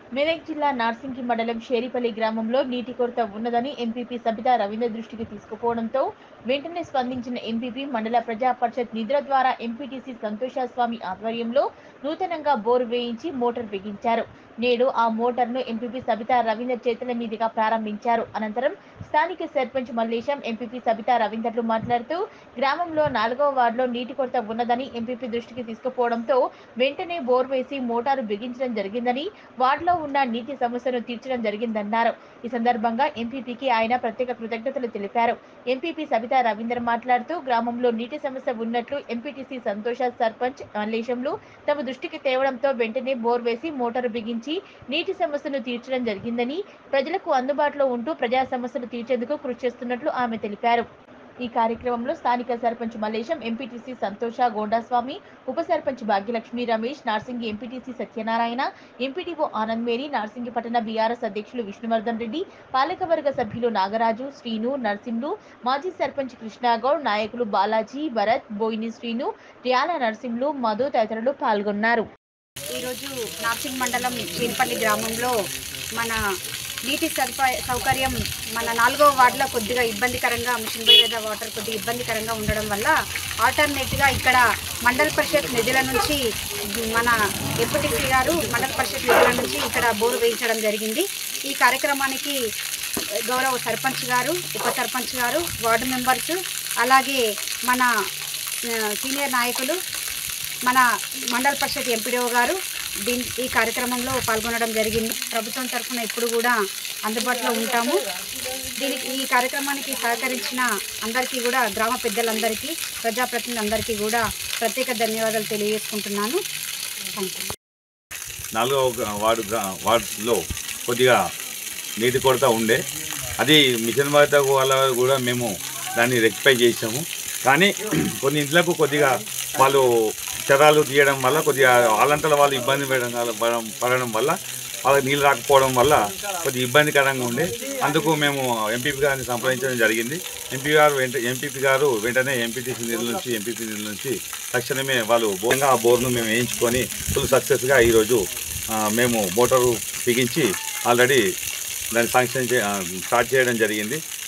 మెదక్ జిల్లా నార్సింగి మండలం షేరిపల్లి గ్రామంలో నీటి కొరత ఉన్నదని ఎంపీపీ సబితా రవీంద్ర దృష్టికి తీసుకుపోవడంతో వెంటనే స్పందించిన ఎంపీపీ మండల ప్రజా పరిషత్ నిధుల ద్వారా ఎంపీటీసీ సంతోషస్వామి ఆధ్వర్యంలో నూతనంగా బోరు వేయించి మోటార్ బిగించారు నేడు ఆ మోటార్ను ఎంపీపీ సబితా రవీందర్ చేతుల మీదుగా ప్రారంభించారు అనంతరం స్థానిక సర్పంచ్ మల్లేశం ఎంపీపీ సబితా రవీందర్లు మాట్లాడుతూ గ్రామంలో నాలుగవ వార్డులో నీటి కొరత ఉన్నదని ఎంపీపీ దృష్టికి తీసుకుపోవడంతో వెంటనే బోర్ వేసి మోటారు బిగించడం జరిగిందని వార్డులో ఉన్న నీటి సమస్యను తీర్చడం జరిగిందన్నారు ఈ సందర్భంగా ఎంపీపీకి ఆయన ప్రత్యేక కృతజ్ఞతలు తెలిపారు ఎంపీపీ సబితా రవీందర్ మాట్లాడుతూ గ్రామంలో నీటి సమస్య ఉన్నట్లు ఎంపీటీసీ సంతోష సర్పంచ్ మల్లేశంలు తమ దృష్టికి తేవడంతో వెంటనే బోర్ వేసి మోటారు బిగించి నీటి సమస్యను తీర్చడం జరిగిందని ప్రజలకు అందుబాటులో ఉంటూ ప్రజా సమస్యలు తీర్చేందుకు కృషి చేస్తున్నట్లు ఆమె తెలిపారు ఈ కార్యక్రమంలో స్థానిక సర్పంచ్ మల్లేశం ఎంపీటీసీ సంతోష గోండాస్వామి ఉప sarpanch Bhagyalakshmi Ramesh Narsingi MPTC Satyanarayana MPTO Anand Mary Narsingi పట్టణ బీఆర్ఎస్ అధ్యక్షులు విష్ణువర్ధన్ రెడ్డి పాలకవర్గ సభ్యులు నాగరాజు శ్రీను నర్సింహులు మాజీ సర్పంచ్ కృష్ణాగౌడ్ నాయకులు బాలాజీ భరత్ బోయిని శ్రీను ర్యాల నర్సింహులు మధు తదితరులు పాల్గొన్నారు ఈరోజు నార్సింగ్ మండలం చీన్పల్లి గ్రామంలో మన నీటి సదుపాయ సౌకర్యం మన నాలుగో వార్డులో కొద్దిగా ఇబ్బందికరంగా మిషన్ భగీరథ వాటర్ కొద్దిగా ఇబ్బందికరంగా ఉండడం వల్ల ఆల్టర్నేట్గా ఇక్కడ మండల పరిషత్ నిధుల నుంచి మన ఎంపీటీసీ గారు మండల పరిషత్ నిధుల నుంచి ఇక్కడ బోరు వేయించడం జరిగింది ఈ కార్యక్రమానికి గౌరవ సర్పంచ్ గారు ఉప సర్పంచ్ గారు వార్డు మెంబర్స్ అలాగే మన ఆ, సీనియర్ నాయకులు మన మండల పరిషత్ ఎంపీడీఓ గారు దీని ఈ కార్యక్రమంలో పాల్గొనడం జరిగింది ప్రభుత్వం తరఫున ఎప్పుడు కూడా అందుబాటులో ఉంటాము దీనికి ఈ కార్యక్రమానికి సహకరించిన అందరికీ కూడా గ్రామ పెద్దలందరికీ ప్రజాప్రతినిధులందరికీ కూడా ప్రత్యేక ధన్యవాదాలు తెలియజేసుకుంటున్నాను థ్యాంక్ యూ నాలుగవ గ్రా- వార్డు గ్రా- వార్డులో కొద్దిగా నీటి కొరత ఉండే అది మిషన్ భద్రత వల్ల కూడా మేము దాన్ని రెక్టిఫై చేసాము కానీ కొన్ని ఇంట్లకు కొద్దిగా వాళ్ళు చరాలు తీయడం వల్ల కొద్దిగా వాళ్ళంతల వాళ్ళు ఇబ్బంది పడడం వల్ల- పడడం పడడం వల్ల వాళ్ళకి నీళ్ళు రాకపోవడం వల్ల కొద్దిగా ఇబ్బందికరంగా ఉండే అందుకు మేము ఎంపీపీ గారిని సంప్రదించడం జరిగింది ఎంపీ గారు వెంట ఎంపీపీ గారు వెంటనే ఎంపీటీసీ నిధుల నుంచి ఎంపీపీ నిధుల నుంచి తక్షణమే వాళ్ళు బోర్గా ఆ బోర్ను మేము వేయించుకొని ఫుల్ సక్సెస్గా ఈరోజు ఆ, మేము మోటారు బిగించి ఆల్రెడీ దాన్ని శాంక్షన్ చే ఆ, స్టార్ట్ చేయడం జరిగింది